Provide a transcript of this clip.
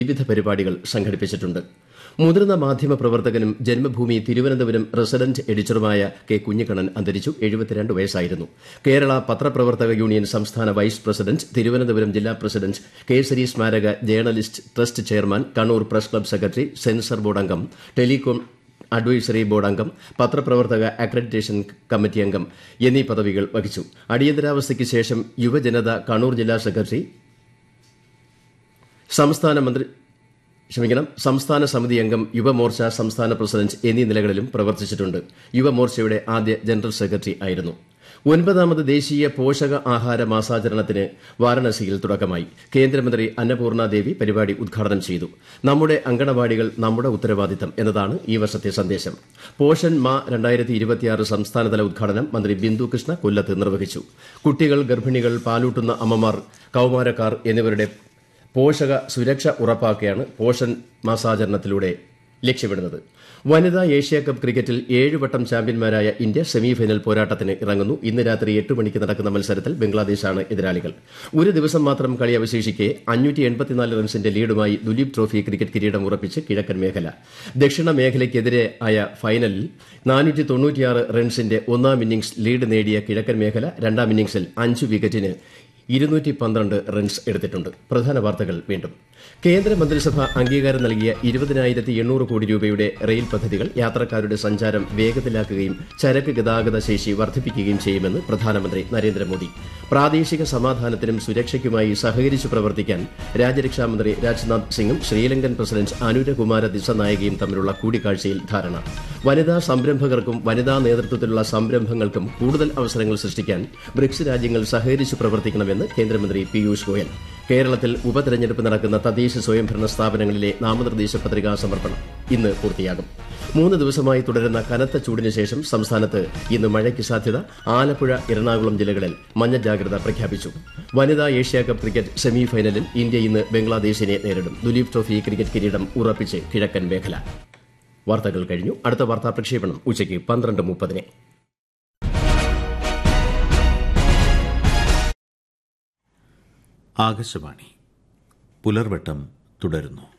വിവിധ പരിപാടികൾ സംഘടിപ്പിച്ചിട്ടുണ്ട് മുതിർന്ന മാധ്യമ പ്രവർത്തകനും ജന്മഭൂമി തിരുവനന്തപുരം റെസിഡന്റ് എഡിറ്ററുമായ കെ കുഞ്ഞിക്കണ്ണൻ അന്തരിച്ചു എഴുപത്തിരണ്ട് വയസ്സായിരുന്നു കേരള പത്രപ്രവർത്തക യൂണിയൻ സംസ്ഥാന വൈസ് പ്രസിഡന്റ് തിരുവനന്തപുരം ജില്ലാ പ്രസിഡന്റ് കേസരി സ്മാരക journalist trust chairman Kannur press club secretary censor board അംഗം ടെലികോം അഡ്വൈസറി ബോർഡ് അംഗം പത്രപ്രവർത്തക അക്രഡിറ്റേഷൻ കമ്മിറ്റി അംഗം എന്നീ പദവികൾ വഹിച്ചു അടിയന്തരാവസ്ഥയ്ക്ക് ശേഷം യുവജനത കണ്ണൂർ ജില്ലാ സെക്രട്ടറി സംസ്ഥാന മന്ത്രി ക്ഷമിക്കണം സംസ്ഥാന സമിതി അംഗം യുവമോർച്ച സംസ്ഥാന പ്രസിഡന്റ് എന്നീ നിലകളിലും പ്രവർത്തിച്ചിട്ടുണ്ട് യുവമോർച്ചയുടെ ആദ്യ ജനറൽ സെക്രട്ടറി ആയിരുന്നു ഒൻപതാമത് ദേശീയ പോഷക ആഹാര മാസാചരണത്തിന് വാരണസിയിൽ തുടക്കമായി കേന്ദ്രമന്ത്രി അന്നപൂർണ ദേവി പരിപാടി ഉദ്ഘാടനം ചെയ്തു നമ്മുടെ അങ്കണവാടികൾ നമ്മുടെ ഉത്തരവാദിത്തം എന്നതാണ് ഈ വർഷത്തെ സന്ദേശം പോഷൻ മാ സംസ്ഥാനതല ഉദ്ഘാടനം മന്ത്രി ബിന്ദു കൃഷ്ണ കൊല്ലത്ത് നിർവഹിച്ചു കുട്ടികൾ ഗർഭിണികൾ പാലൂട്ടുന്ന അമ്മമാർ കൌമാരക്കാർ എന്നിവരുടെ പോഷക സുരക്ഷ ഉറപ്പാക്കുകയാണ് പോഷൻ മാസാചരണത്തിലൂടെ ലക്ഷ്യമിടുന്നത് വനിതാ ഏഷ്യ കപ്പ് ക്രിക്കറ്റിൽ ഏഴ് വട്ടം ചാമ്പ്യന്മാരായ ഇന്ത്യ സെമിഫൈനൽ പോരാട്ടത്തിന് ഇറങ്ങുന്നു ഇന്ന് രാത്രി എട്ട് മണിക്ക് നടക്കുന്ന മത്സരത്തിൽ ബംഗ്ലാദേശാണ് എതിരാളികൾ ഒരു ദിവസം മാത്രം കളി അവശേഷിക്കെ റൺസിന്റെ ലീഡുമായി ദുലീപ് ട്രോഫി ക്രിക്കറ്റ് കിരീടം ഉറപ്പിച്ച് കിഴക്കൻ മേഖല ദക്ഷിണ മേഖലയ്ക്കെതിരെ ആയ ഫൈനലിൽ റൺസിന്റെ ഒന്നാം ഇന്നിംഗ്സ് ലീഡ് നേടിയ കിഴക്കൻ മേഖല രണ്ടാം ഇന്നിംഗ്സിൽ അഞ്ച് വിക്കറ്റിന് ഇരുന്നൂറ്റി പന്ത്രണ്ട് റൺസ് എടുത്തിട്ടുണ്ട് പ്രധാന വാർത്തകൾ വീണ്ടും കേന്ദ്ര മന്ത്രിസഭ അംഗീകാരം നൽകിയ ഇരുപതിനായിരത്തി എണ്ണൂറ് കോടി രൂപയുടെ റെയിൽ പദ്ധതികൾ യാത്രക്കാരുടെ സഞ്ചാരം വേഗത്തിലാക്കുകയും ചരക്ക് ഗതാഗത ശേഷി വർദ്ധിപ്പിക്കുകയും ചെയ്യുമെന്ന് പ്രധാനമന്ത്രി നരേന്ദ്രമോദി പ്രാദേശിക സമാധാനത്തിനും സുരക്ഷയ്ക്കുമായി സഹകരിച്ചു പ്രവർത്തിക്കാൻ രാജ്യരക്ഷാമന്ത്രി രാജ്നാഥ് സിംഗും ശ്രീലങ്കൻ പ്രസിഡന്റ് അനുരകുമാര ദിസനായകയും തമ്മിലുള്ള കൂടിക്കാഴ്ചയിൽ ധാരണ വനിതാ സംരംഭകർക്കും വനിതാ നേതൃത്വത്തിലുള്ള സംരംഭങ്ങൾക്കും കൂടുതൽ അവസരങ്ങൾ സൃഷ്ടിക്കാൻ ബ്രിക്സ് രാജ്യങ്ങൾ സഹകരിച്ചു പ്രവർത്തിക്കണമെന്ന് കേന്ദ്രമന്ത്രി പീയൂഷ് ഗോയൽ കേരളത്തിൽ ഉപതെരഞ്ഞെടുപ്പ് നടക്കുന്ന തദ്ദേശ സ്വയംഭരണ സ്ഥാപനങ്ങളിലെ നാമനിർദ്ദേശ പത്രികാ സമർപ്പണം ഇന്ന് പൂർത്തിയാകും മൂന്ന് ദിവസമായി തുടരുന്ന കനത്ത ചൂടിന് ശേഷം സംസ്ഥാനത്ത് ഇന്ന് മഴയ്ക്ക് സാധ്യത ആലപ്പുഴ എറണാകുളം ജില്ലകളിൽ മഞ്ഞ ജാഗ്രത പ്രഖ്യാപിച്ചു വനിതാ ഏഷ്യ കപ്പ് ക്രിക്കറ്റ് സെമി ഫൈനലിൽ ഇന്ത്യ ഇന്ന് ബംഗ്ലാദേശിനെ നേരിടും ദുലീപ് ട്രോഫി ക്രിക്കറ്റ് കിരീടം ഉറപ്പിച്ച് കിഴക്കൻ മേഖല വാർത്തകൾ കഴിഞ്ഞു അടുത്ത വാർത്താ പ്രക്ഷേപണം ഉച്ചയ്ക്ക് പന്ത്രണ്ട് മുപ്പതിന് ആകാശവാണി പുലർവട്ടം തുടരുന്നു